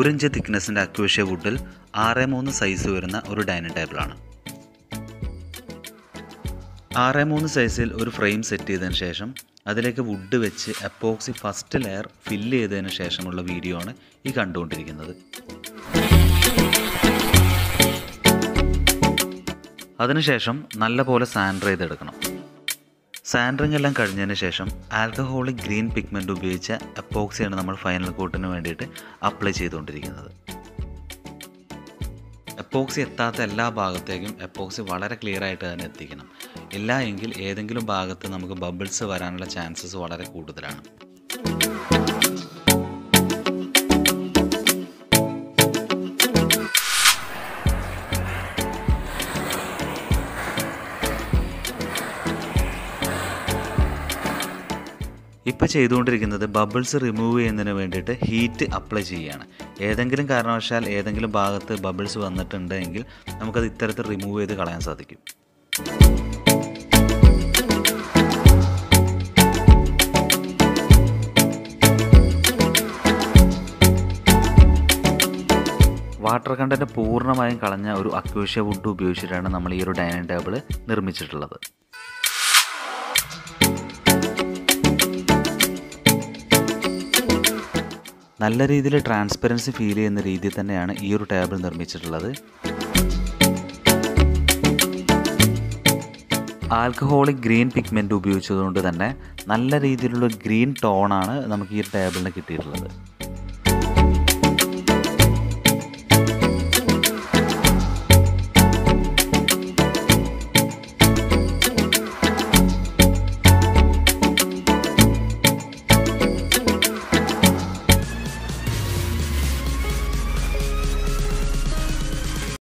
ഒരിഞ്ച് തിക്നെസ്സിൻ്റെ അക്വേഷ്യ വുഡിൽ ആറ് മൂന്ന് സൈസ് വരുന്ന ഒരു ഡൈനിങ് ടേബിളാണ് ആറ് മൂന്ന് സൈസിൽ ഒരു ഫ്രെയിം സെറ്റ് ചെയ്തതിന് ശേഷം അതിലേക്ക് വുഡ് വെച്ച് എപ്പോക്സി ഫസ്റ്റ് ലെയർ ഫില്ല് ചെയ്തതിന് ശേഷമുള്ള വീഡിയോ ആണ് ഈ കണ്ടുകൊണ്ടിരിക്കുന്നത് അതിനുശേഷം നല്ലപോലെ സാൻഡർ ചെയ്തെടുക്കണം സാൻഡറിങ് എല്ലാം കഴിഞ്ഞതിന് ശേഷം ആൽക്കഹോളിക് ഗ്രീൻ പിഗ്മെൻ്റ് ഉപയോഗിച്ച എപ്പോക്സിയാണ് നമ്മൾ ഫൈനൽ കോട്ടിന് വേണ്ടിയിട്ട് അപ്ലൈ ചെയ്തുകൊണ്ടിരിക്കുന്നത് എപ്പോക്സി എത്താത്ത എല്ലാ ഭാഗത്തേക്കും എപ്പോക്സി വളരെ ക്ലിയർ ആയിട്ട് തന്നെ എത്തിക്കണം ഇല്ല എങ്കിൽ ഏതെങ്കിലും ഭാഗത്ത് നമുക്ക് ബബിൾസ് വരാനുള്ള ചാൻസസ് വളരെ കൂടുതലാണ് ഇപ്പോൾ ചെയ്തുകൊണ്ടിരിക്കുന്നത് ബബിൾസ് റിമൂവ് ചെയ്യുന്നതിന് വേണ്ടിയിട്ട് ഹീറ്റ് അപ്ലൈ ചെയ്യുകയാണ് ഏതെങ്കിലും കാരണവശാൽ ഏതെങ്കിലും ഭാഗത്ത് ബബിൾസ് വന്നിട്ടുണ്ടെങ്കിൽ നമുക്കത് ഇത്തരത്തിൽ റിമൂവ് ചെയ്ത് കളയാൻ സാധിക്കും വാട്ടർ കണ്ടൻറ്റ് പൂർണ്ണമായും കളഞ്ഞ ഒരു അക്വേഷ്യ വുഡ് ഉപയോഗിച്ചിട്ടാണ് നമ്മൾ ഈ ഒരു ഡൈനിങ് ടേബിൾ നിർമ്മിച്ചിട്ടുള്ളത് നല്ല രീതിയിൽ ട്രാൻസ്പെറൻസി ഫീൽ ചെയ്യുന്ന രീതിയിൽ തന്നെയാണ് ഈ ഒരു ടേബിൾ നിർമ്മിച്ചിട്ടുള്ളത് ആൽക്കഹോളിക് ഗ്രീൻ പിഗ്മെൻറ്റ് ഉപയോഗിച്ചതുകൊണ്ട് തന്നെ നല്ല രീതിയിലുള്ള ഗ്രീൻ ടോണാണ് നമുക്ക് ഈ ടേബിളിന് കിട്ടിയിട്ടുള്ളത്